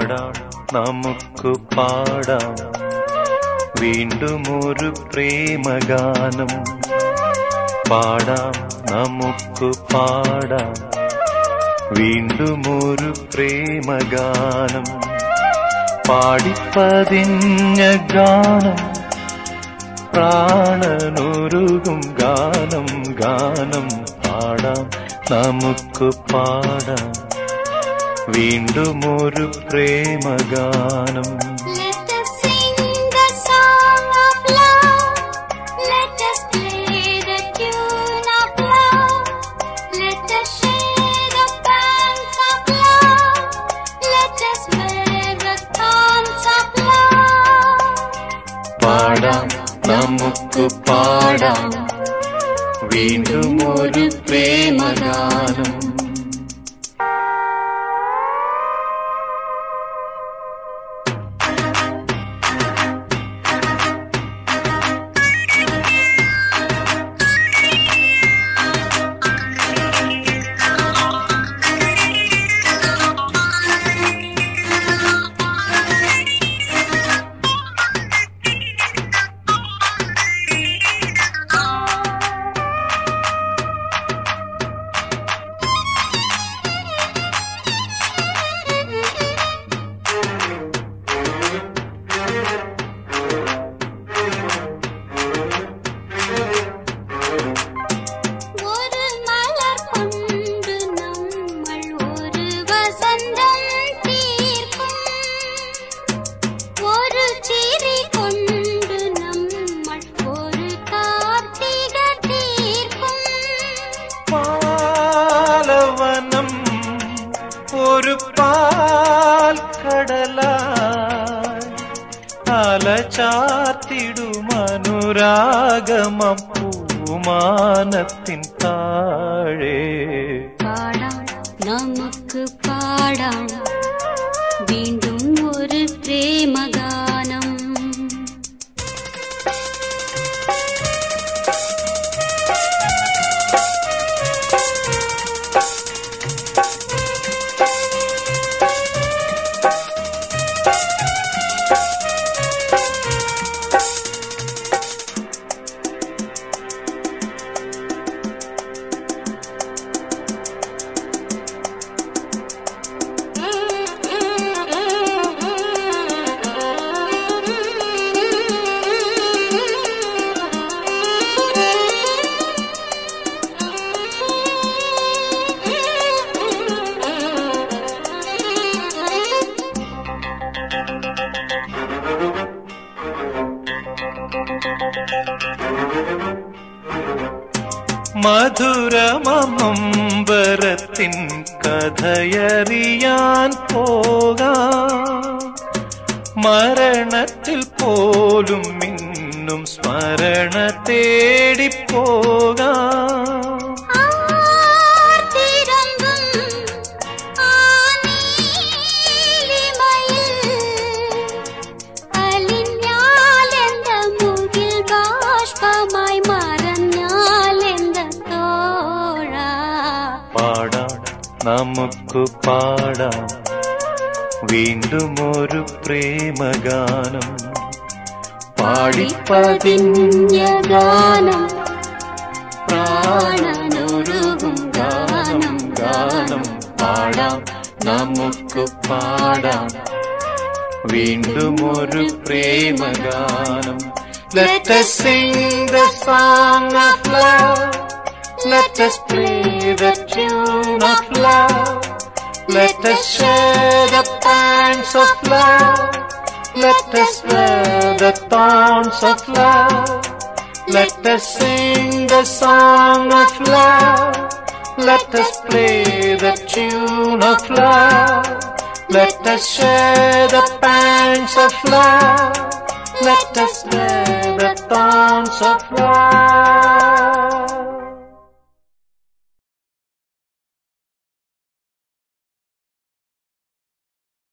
പാടാം നമുക്ക് പാടാം വീണ്ടും ഒരു പ്രേമഗാനം പാടാം നമുക്ക് പാടാം വീണ്ടും ഒരു പ്രേമഗാനം പാടിപ്പതിഞ്ഞ ഗാനം പ്രാണനൊരുകും ഗാനം ഗാനം പാടാം നമുക്ക് പാടാം വീണ്ടും ഒരു പ്രേമഗാനം Let us sing the song of love. Let us play the tune of love. Let us share the pangs of love. Let us wear the thorns of love. പാടാം നമുക്ക് പാടാം വീണ്ടും ഒരു പ്രേമഗാനം ഒരു മലർ കൊണ്ട് നമ്മൾ ഒരു വസന്തം തീർക്കും ഒരു ചിരി കൊണ്ട് നമ്മൾ ഒരു കാർത്തിക തീർക്കും പാലവനം ഒരു പാൽ കടലായി അലചാത്തിടുമനുരാഗമം പൂമാനത്തിൻ താഴെ പാടാം നമുക്ക് പാടാം വീണ്ടും ഒരു പ്രേമഗാനം മധുരമമ്പരത്തിൻ കഥയറിയാൻ പോകാം മരണത്തിൽ പോലും മിന്നും സ്മരണ തേടിപ്പോകാം ആർത്തിരമ്പും ആ നീലിമയിൽ അലിഞ്ഞാലെന്ത മുകിൽ ബാഷ്പമായി മറഞ്ഞാലെന്ത തോഴ പാടാം നമുക്ക് പാടാം വീണ്ടും ഒരു പ്രേമഗാനം പാടിപ്പതിഞ്ഞ ഗാനം പ്രാണനൊരുകും ഗാനം ഗാനം പാടാം നമുക്ക് പാടാം വീണ്ടും ഒരു പ്രേമഗാനം Let us sing the song of love. Let us play the tune of love. Let us share the pangs of love. Let us wear the thorns of love. Let us sing the song of love. Let us play the tune of love. Let us share the pangs of love. Let us wear the thorns of love.